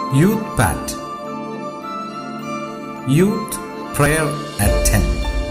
youth pat youth prayer at ten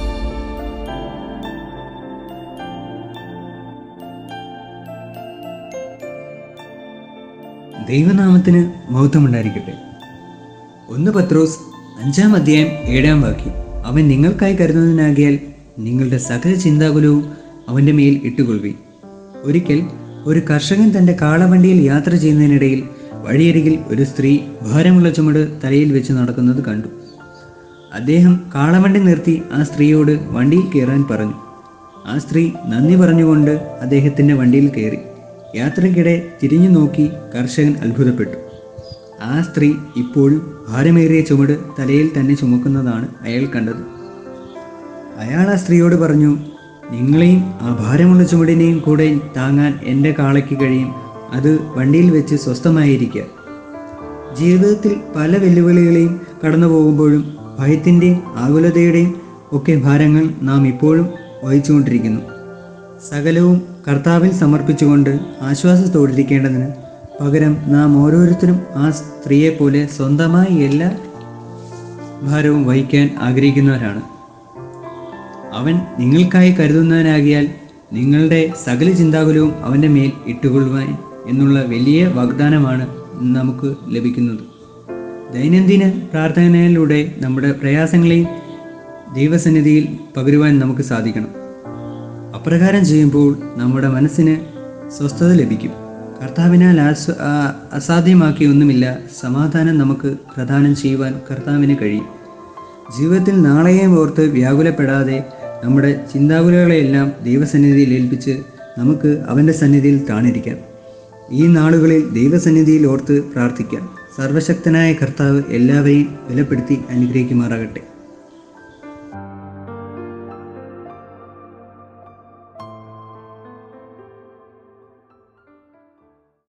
ദൈവനാമത്തിന് മഹത്വമുണ്ടായിരിക്കട്ടെ ഒന്ന് പത്രോസ് അഞ്ചാം അധ്യായം ഏഴാം വാക്യം അവൻ നിങ്ങൾക്കായി കരുതുന്നതിനാകിയാൽ നിങ്ങളുടെ സകല ചിന്താകുലവും അവൻ്റെ മേൽ ഇട്ടുകൊള്ളുവി ഒരിക്കൽ ഒരു കർഷകൻ തൻ്റെ കാളവണ്ടിയിൽ യാത്ര ചെയ്യുന്നതിനിടയിൽ വഴിയരികിൽ ഒരു സ്ത്രീ ഭാരമുള്ള ചുമട് തലയിൽ വെച്ച് നടക്കുന്നത് കണ്ടു അദ്ദേഹം കാളവണ്ടി നിർത്തി ആ സ്ത്രീയോട് വണ്ടിയിൽ കയറാൻ പറഞ്ഞു ആ സ്ത്രീ നന്ദി പറഞ്ഞുകൊണ്ട് അദ്ദേഹത്തിൻ്റെ വണ്ടിയിൽ കയറി യാത്രയ്ക്കിടെ തിരിഞ്ഞു നോക്കി കർഷകൻ അത്ഭുതപ്പെട്ടു ആ സ്ത്രീ ഇപ്പോഴും ഭാരമേറിയ ചുമട് തലയിൽ തന്നെ ചുമക്കുന്നതാണ് അയാൾ കണ്ടത് അയാൾ ആ സ്ത്രീയോട് പറഞ്ഞു നിങ്ങളെയും ആ ഭാരമുള്ള ചുമടിനെയും കൂടെ താങ്ങാൻ എൻ്റെ കാളയ്ക്ക് കഴിയും അത് വണ്ടിയിൽ വെച്ച് സ്വസ്ഥമായിരിക്കുക ജീവിതത്തിൽ പല വെല്ലുവിളികളെയും കടന്നു പോകുമ്പോഴും ഭയത്തിൻ്റെയും ആകുലതയുടെയും ഒക്കെ ഭാരങ്ങൾ നാം ഇപ്പോഴും വഹിച്ചുകൊണ്ടിരിക്കുന്നു സകലവും കർത്താവിൽ സമർപ്പിച്ചുകൊണ്ട് ആശ്വാസത്തോടിരിക്കേണ്ടതിന് പകരം നാം ഓരോരുത്തരും ആ സ്ത്രീയെപ്പോലെ സ്വന്തമായി എല്ലാ ഭാരവും വഹിക്കാൻ ആഗ്രഹിക്കുന്നവരാണ് അവൻ നിങ്ങൾക്കായി കരുതുന്നവനാകിയാൽ നിങ്ങളുടെ സകല ചിന്താകുലവും അവൻ്റെ മേൽ ഇട്ടുകൊള്ളുവാൻ എന്നുള്ള വലിയ വാഗ്ദാനമാണ് നമുക്ക് ലഭിക്കുന്നത് ദൈനംദിന പ്രാർത്ഥനയിലൂടെ നമ്മുടെ പ്രയാസങ്ങളെയും ദൈവസന്നിധിയിൽ പകരുവാൻ നമുക്ക് സാധിക്കണം അപ്രകാരം ചെയ്യുമ്പോൾ നമ്മുടെ മനസ്സിന് സ്വസ്ഥത ലഭിക്കും കർത്താവിനാൽ ആസ്വ ആ- അസാധ്യമാക്കിയ ഒന്നുമില്ല സമാധാനം നമുക്ക് പ്രദാനം ചെയ്യുവാൻ കർത്താവിന് കഴിയും ജീവിതത്തിൽ നാളെയെ ഓർത്ത് വ്യാകുലപ്പെടാതെ നമ്മുടെ ചിന്താകുലകളെയെല്ലാം ദൈവസന്നിധിയിൽ ഏൽപ്പിച്ച് നമുക്ക് അവൻ്റെ സന്നിധിയിൽ താണിരിക്കാം ഈ നാളുകളിൽ ദൈവസന്നിധിയിൽ ഓർത്ത് പ്രാർത്ഥിക്കാം സർവശക്തനായ കർത്താവ് എല്ലാവരെയും വിലപ്പെടുത്തി അനുഗ്രഹിക്കുമാറാകട്ടെ